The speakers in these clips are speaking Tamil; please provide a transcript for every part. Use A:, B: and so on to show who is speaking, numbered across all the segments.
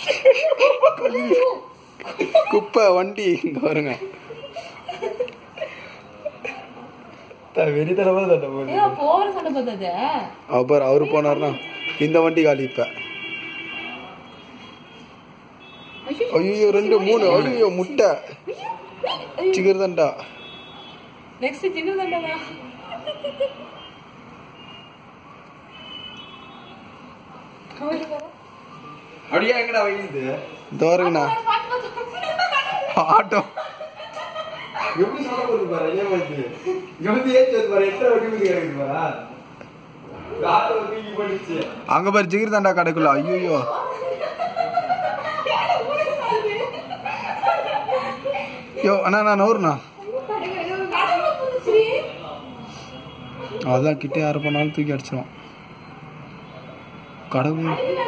A: குப்பை வண்டி இங்க வருங்க
B: வெறித்தனமா சண்டை போகுது
C: ஏன் போற சண்டை பார்த்தது
A: அப்புறம் அவரு போனாருன்னா இந்த வண்டி காலி இப்ப ஐயோ ரெண்டு மூணு ஐயோ முட்டை சிகிர்தண்டா
C: நெக்ஸ்ட் சின்ன சண்டை
B: அப்படியே எங்கடா வைக்குது
A: இந்த வருங்கண்ணா ஆட்டோ
B: எப்படி சண்டை போகுது பாரு ஐயா வந்து இங்க வந்து ஏச்சு வந்து பாரு எத்தனை வண்டி வந்து கிடக்குது பாரா காட்டு வந்து தூக்கி போட்டுச்சு
A: அங்க பாரு ஜிகிர்தண்டா கடைக்குள்ள ஐயோ யோ அண்ணா நான் நூறுண்ணா அதான் கிட்டே யாரு பண்ணாலும் தூக்கி அடிச்சிடும் கடவுள்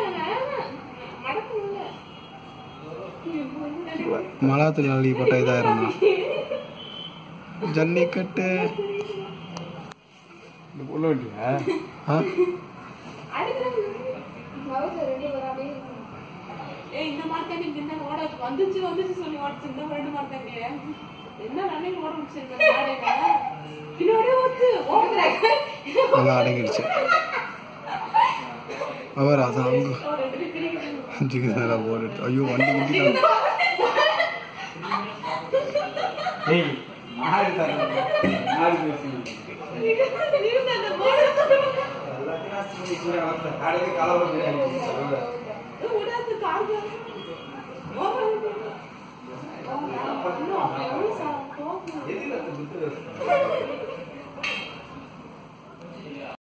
A: மலாத்துல அள்ளிப்பட்ட இதாயிருந்தா ஜல்லிக்கட்டு
B: இந்த புள்ள வண்டியா
A: ஆ
C: ஏய் இந்த மார்க்கெட் இங்க என்ன ஓட வந்துச்சு வந்துச்சு சொல்லி ஓடிச்சு இந்த ரெண்டு மார்க்கெட் என்ன ரன்னிங் ஓட முடிச்சிருக்கேன் பின்னாடியே வந்து ஓடுறாங்க
A: நல்லா அடங்கிடுச்சு அவர் அதான் அங்க ஜிகிர்தண்டா போட்டு ஐயோ வண்டி வண்டி
B: ஏய் மாடு தர மாடு பேசி காலையில கலவரம் பிரியாணி எதுல அந்த புத்தகம்